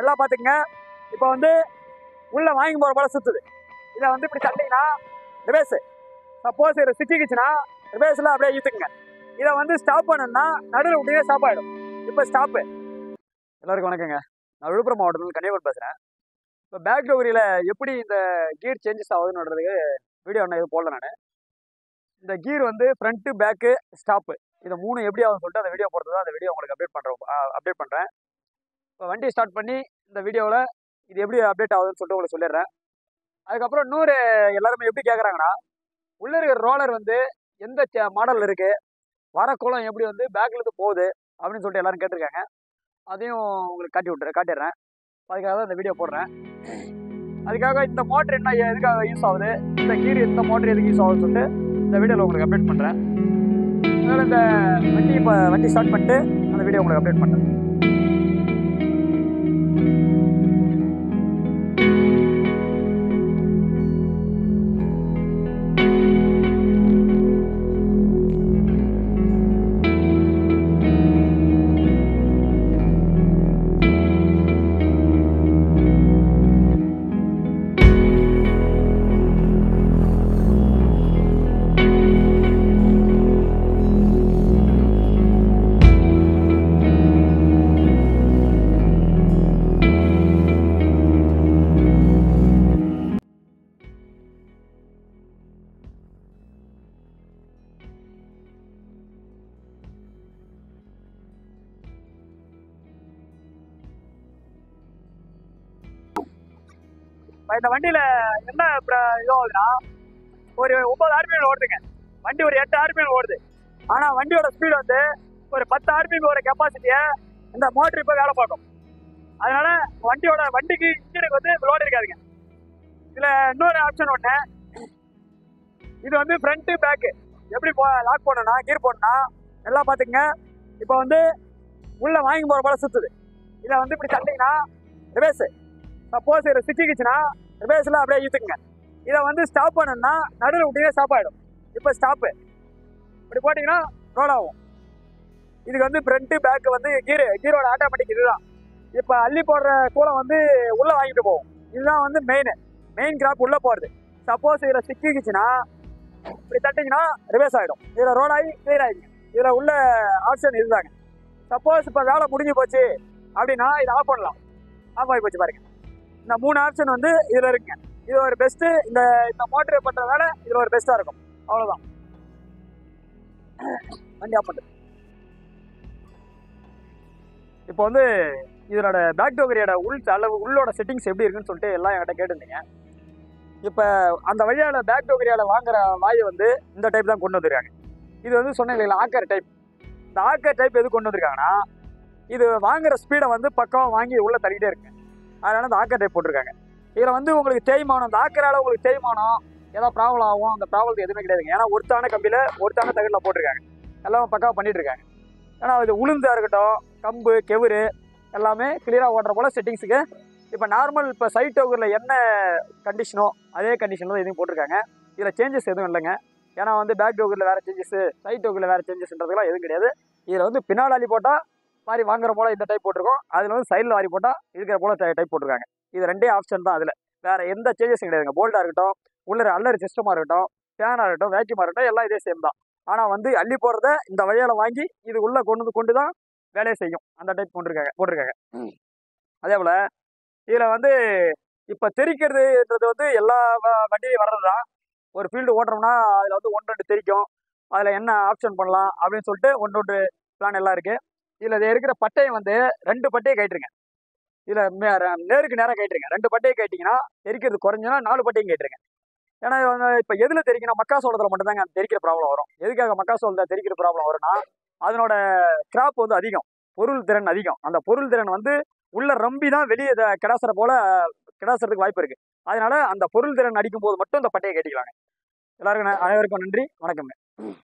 எல்லாம் பார்த்துக்குங்க இப்போ வந்து உள்ள வாங்கி போகிற போல சுற்றுது இதை வந்து இப்படி தள்ளிங்கன்னா ரிவேர்ஸு சப்போஸ் இதில் சிக்கிக்குச்சுன்னா ரிவேர்ஸில் அப்படியே இழுத்துக்குங்க இதை வந்து ஸ்டாப் பண்ணணும்னா நடுவில் விட்டீங்கன்னா ஸ்டாப் ஆகிடும் இப்போ ஸ்டாப்பு எல்லாருக்கும் வணக்கங்க நான் விழுப்புரம் மாவட்டத்தில் கன்னியாகுமரி பேசுகிறேன் இப்போ பேக் டோகரியில் எப்படி இந்த கீர் சேஞ்சஸ் ஆகுதுன்றதுக்கு வீடியோ ஒன்று இது போடல நான் இந்த கீர் வந்து ஃப்ரண்ட்டு பேக்கு ஸ்டாப்பு இதை மூணு எப்படி ஆகும்னு சொல்லிட்டு அந்த வீடியோ போடுறது அந்த வீடியோ உங்களுக்கு அப்டேட் பண்ணுறோம் அப்டேட் பண்ணுறேன் இப்போ வண்டி ஸ்டார்ட் பண்ணி இந்த வீடியோவில் இது எப்படி அப்டேட் ஆகுதுன்னு சொல்லிட்டு உங்களுக்கு சொல்லிடுறேன் அதுக்கப்புறம் இன்னொரு எல்லாருமே எப்படி கேட்குறாங்கன்னா உள்ளே இருக்கிற ரோலர் வந்து எந்த மாடல் இருக்குது வர கோலம் எப்படி வந்து பேக்ல இருந்து போகுது அப்படின்னு சொல்லிட்டு எல்லாரும் கேட்டிருக்காங்க அதையும் உங்களுக்கு காட்டி விட்டுறேன் காட்டிடுறேன் அதுக்காக தான் இந்த வீடியோ போடுறேன் அதுக்காக இந்த மோட்டர் என்ன எதுக்காக யூஸ் ஆகுது இந்த கீர் இந்த மோட்டர் எதுக்கு யூஸ் ஆகுதுன்னு சொல்லிட்டு இந்த வீடியோவில் உங்களுக்கு அப்டேட் பண்ணுறேன் அதனால் இந்த வண்டி இப்போ வண்டி ஸ்டார்ட் பண்ணிட்டு அந்த வீடியோ உங்களுக்கு அப்டேட் பண்ணுறேன் இப்போ இந்த வண்டியில் என்ன பிர- இது ஆகுதுன்னா ஒரு ஒன்பது ஆர்பிஎம் ஓடுதுங்க வண்டி ஒரு எட்டு ஆர்பிஎம் ஓடுது ஆனால் வண்டியோட ஸ்பீடு வந்து ஒரு பத்து ஆர்பிஎம் ஒரு கெப்பாசிட்டியை இந்த மோட்டர் இப்போ வேலை பார்க்கும் அதனால வண்டியோட வண்டிக்கு இன்ஜினுக்கு வந்து லோடு இருக்காதுங்க இதில் இன்னொரு ஆப்ஷன் ஒன்று இது வந்து ஃப்ரண்ட்டு பேக்கு எப்படி லாக் பண்ணணும்னா கீர் போடணும்னா எல்லாம் பார்த்துக்குங்க இப்போ வந்து உள்ளே வாங்கி போகிற போல சுற்றுது இதை வந்து இப்படி தள்ளிங்கன்னா ரிவேர்ஸு சப்போஸ் இதில் சிக்கிக்குச்சுன்னா ரிவேர்ஸில் அப்படியே இழுத்துக்குங்க இதை வந்து ஸ்டாப் பண்ணணும்னா நடுவில் விட்டீங்கன்னா ஸ்டாப் ஆகிடும் இப்போ ஸ்டாப்பு இப்படி போட்டிங்கன்னா ரோல் ஆகும் இதுக்கு வந்து ஃப்ரண்ட்டு பேக்கு வந்து கீரு கீரோட ஆட்டோமேட்டிக் இதுதான் இப்போ அள்ளி போடுற கூலம் வந்து உள்ளே வாங்கிட்டு போகும் இதுதான் வந்து மெயின் மெயின் கிராப் உள்ளே போகிறது சப்போஸ் இதில் சிக்கிக்குச்சுன்னா இப்படி தட்டிங்கன்னா ரிவர்ஸ் ஆகிடும் இதில் ரோல் ஆகி கிளியர் ஆகிடுங்க இதில் உள்ள ஆப்ஷன் இதுதாங்க சப்போஸ் இப்போ வேலை முடிஞ்சு போச்சு அப்படின்னா இதை ஆஃப் பண்ணலாம் ஆஃப் ஆகி போச்சு பாருங்க இந்த மூணு ஆப்ஷன் வந்து இதில் இருக்குங்க இது ஒரு பெஸ்ட்டு இந்த இந்த மோட்டர் பண்ணுற வேலை இதில் ஒரு பெஸ்ட்டாக இருக்கும் அவ்வளோதான் வண்டி ஆஃப் பண்ணுறது இப்போ வந்து இதனோட பேக் டோகரியோட உள் அளவு உள்ளோட செட்டிங்ஸ் எப்படி இருக்குன்னு சொல்லிட்டு எல்லாம் என்கிட்ட கேட்டிருந்தீங்க இப்போ அந்த வழியால் பேக் டோகரியால் வாங்குற வாயை வந்து இந்த டைப் தான் கொண்டு வந்திருக்காங்க இது வந்து சொன்னேன் இல்லைங்களா ஆக்கர் டைப் இந்த ஆக்கர் டைப் எது கொண்டு வந்திருக்காங்கன்னா இது வாங்குற ஸ்பீடை வந்து பக்கம் வாங்கி உள்ளே தள்ளிட்டே இருக்கு அதனால இந்த ஆக்கர் டைப் போட்டிருக்காங்க இதில் வந்து உங்களுக்கு தேய்மானம் இந்த ஆக்கரால் உங்களுக்கு தேய்மானம் ஏதாவது ப்ராப்ளம் ஆகும் அந்த ப்ராப்ளம் எதுவுமே கிடையாதுங்க ஏன்னா ஒருத்தான கம்பியில் ஒருத்தான தகட்டில் போட்டிருக்காங்க எல்லாம் பக்காவாக பண்ணிட்டு இருக்காங்க ஏன்னா இது உளுந்தா இருக்கட்டும் கம்பு கெவுரு எல்லாமே கிளியராக ஓடுற போல் செட்டிங்ஸுக்கு இப்போ நார்மல் இப்போ சைட் டோக்கரில் என்ன கண்டிஷனோ அதே கண்டிஷனில் தான் எதுவும் போட்டிருக்காங்க இதில் சேஞ்சஸ் எதுவும் இல்லைங்க ஏன்னா வந்து பேக் டோக்கரில் வேறு சேஞ்சஸ் சைட் டோக்கரில் வேறு சேஞ்சஸ்ன்றதுலாம் எதுவும் கிடையாது இதில் வந்து பின்னால் அள்ளி போட்டால் மாதிரி வாங்குற போல் இந்த டைப் போட்டிருக்கோம் அதில் வந்து சைடில் வாரி போட்டால் இருக்கிற போல் டைப் போட்டிருக்காங்க இது ரெண்டே ஆப்ஷன் தான் அதில் வேறு எந்த சேஞ்சஸும் கிடையாதுங்க போல்டாக இருக்கட்டும் உள்ள அல்லர் சிஸ்டமாக இருக்கட்டும் ஃபேனாக இருக்கட்டும் வேக்யூமாக இருக்கட்டும் எல்லாம் இதே சேம் தான் ஆனால் வந்து அள்ளி போடுறத இந்த வழியால் வாங்கி இது உள்ளே கொண்டு வந்து கொண்டு தான் வேலையை செய்யும் அந்த டைப் கொண்டிருக்காங்க போட்டிருக்காங்க அதே போல் இதில் வந்து இப்போ தெரிக்கிறதுன்றது வந்து எல்லா வ- வண்டியும் வர்றது தான் ஒரு ஃபீல்டு ஓட்டுறோம்னா அதில் வந்து ஒன்று ரெண்டு தெரிக்கும் அதில் என்ன ஆப்ஷன் பண்ணலாம் அப்படின்னு சொல்லிட்டு ஒன்று ஒன்று பிளான் எல்லாம் இருக்குது இதில் இது இருக்கிற பட்டையை வந்து ரெண்டு பட்டையை கட்டிருங்க இதில் நேருக்கு நேராக கட்டிருங்க ரெண்டு பட்டையை கட்டிங்கன்னா தெரிக்கிறது குறைஞ்சுன்னா நாலு பட்டையும் கட்டிருங்க ஏன்னா இப்போ எதில் தெரிக்கணும் மக்காசோளத்தில் மட்டும்தாங்க அந்த தெரிக்கிற ப்ராப்ளம் வரும் எதுக்காக மக்காசோளத்தில் தெரிக்கிற ப்ராப்ளம் வரும்னா அதனோட கிராப் வந்து அதிகம் பொருள் திறன் அதிகம் அந்த பொருள் திறன் வந்து உள்ள ரம்பி தான் வெளியே இதை கிடாசுற போல கிடாசுறதுக்கு வாய்ப்பு இருக்கு அதனால அந்த பொருள் திறன் அடிக்கும் போது மட்டும் இந்த பட்டையை கட்டிக்கலாங்க எல்லாருக்கும் ந- அனைவருக்கும் நன்றி வணக்கம்ங்க